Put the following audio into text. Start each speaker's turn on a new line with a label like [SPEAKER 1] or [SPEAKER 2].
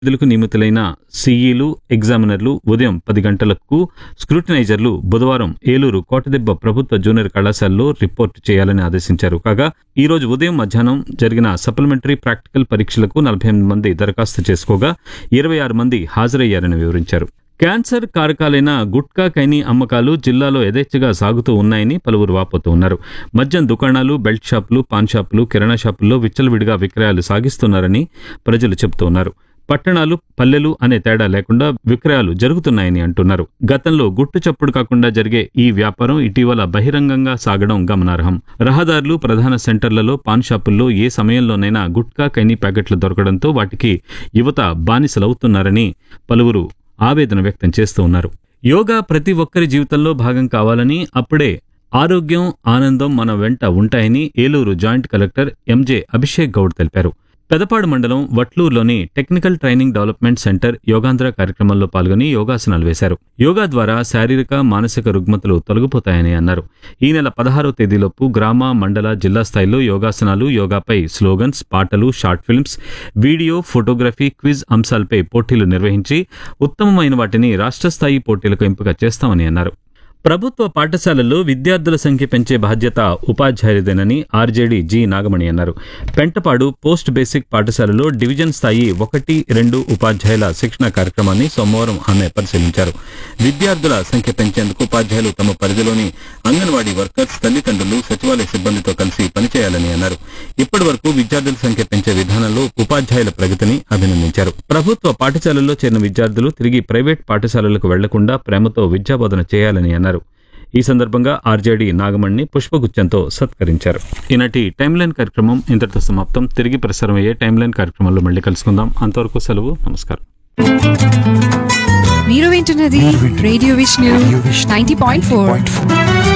[SPEAKER 1] విధులకు నియమితులైన సీఈలు ఎగ్జామినర్లు ఉదయం పది గంటలకు స్క్రూటినైజర్లు బుధవారం ఏలూరు కోటదెబ్బ ప్రభుత్వ జూనియర్ కళాశాలలో రిపోర్ట్ చేయాలని ఆదేశించారు కాగా ఈ రోజు ఉదయం మధ్యాహ్నం జరిగిన సప్లిమెంటరీ ప్రాక్టికల్ పరీక్షలకు నలభై ఎనిమిది మంది దరఖాస్తు చేసుకోగా ఇరవై ఆరు మంది హాజరయ్యారని వివరించారు క్యాన్సర్ కారకాలైన గుట్కా కైని అమ్మకాలు జిల్లాలో యథేచ్ఛగా సాగుతూ ఉన్నాయని పలువురు వాపోతూ ఉన్నారు మద్యం దుకాణాలు బెల్ట్ షాపులు పాన్ షాపులు కిరాణా షాపుల్లో విచ్చలవిడిగా విక్రయాలు సాగిస్తున్నారని ప్రజలు చెబుతూ ఉన్నారు పట్టణాలు పల్లెలు అనే తేడా లేకుండా విక్రయాలు జరుగుతున్నాయని అంటున్నారు గతంలో గుట్టు చప్పుడు కాకుండా జరిగే ఈ వ్యాపారం ఇటీవల బహిరంగంగా సాగడం గమనార్హం రహదారులు ప్రధాన సెంటర్లలో పాన్ షాపుల్లో ఏ సమయంలోనైనా గుట్కా కైని ప్యాకెట్లు దొరకడంతో వాటికి యువత బానిసలవుతున్నారని పలువురు ఆవేదన వ్యక్తం చేస్తూ ఉన్నారు యోగా ప్రతి ఒక్కరి జీవితంలో భాగం కావాలని అప్పుడే ఆరోగ్యం ఆనందం మన వెంట ఉంటాయని Eluru joint collector MJ Abhishek Goud తెలిపారు పెదపాడు మండలం వట్లూరులోని technical training development centre Yogandhra కార్యక్రమంలో పాల్గొని యోగాసనాలు వేశారు యోగా ద్వారా శారీరక మానసిక రుగ్మతలు తొలగిపోతాయని అన్నారు ఈ నెల పదహారవ తేదీలోపు గ్రామ మండల జిల్లా స్థాయిలో యోగాసనాలు యోగాపై స్లోగన్స్ పాటలు short films video photography quiz అంశాలపై పోటీలు నిర్వహించి ఉత్తమమైన వాటిని రాష్ట్ర స్థాయి పోటీలకు ఎంపిక చేస్తామని అన్నారు ప్రభుత్వ పాఠశాలల్లో విద్యార్థుల సంఖ్య పెంచే బాధ్యత ఉపాధ్యాయులదేనని ఆర్జేడీ జి నాగమణి అన్నారు పెంటపాడు పోస్ట్ బేసిక్ పాఠశాలలో డివిజన్ స్థాయి ఒకటి రెండు ఉపాధ్యాయుల శిక్షణ కార్యక్రమాన్ని సోమవారం ఆమె పరిశీలించారు విద్యార్థుల సంఖ్య పెంచేందుకు ఉపాధ్యాయులు తమ పరిధిలోని అంగన్వాడీ వర్కర్స్ తల్లిదండ్రులు సచివాలయ సిబ్బందితో కలిసి పనిచేయాలని అన్నారు ఇప్పటి వరకు విద్యార్థుల సంఖ్య పెంచే విధానంలో ఉపాధ్యాయుల ప్రగతిని అభినందించారు ప్రభుత్వ పాఠశాలల్లో చేరిన విద్యార్థులు తిరిగి ప్రైవేట్ పాఠశాలలకు వెళ్లకుండా ప్రేమతో విద్యాబోధన చేయాలని అన్నారు ఈ సందర్భంగా ఆర్జేడీ నాగమణ్ణి పుష్పగుచ్చంతో సత్కరించారు ఈనాటి టైమ్ లైన్ కార్యక్రమం ఇంతటితో సమాప్తం తిరిగి ప్రసారం అయ్యే టైమ్ లైన్ కార్యక్రమంలో మళ్ళీ కలుసుకుందాం అంతవరకు సెలవు నమస్కారం
[SPEAKER 2] మీరు వింటున్నది radio Vishnu ninety point four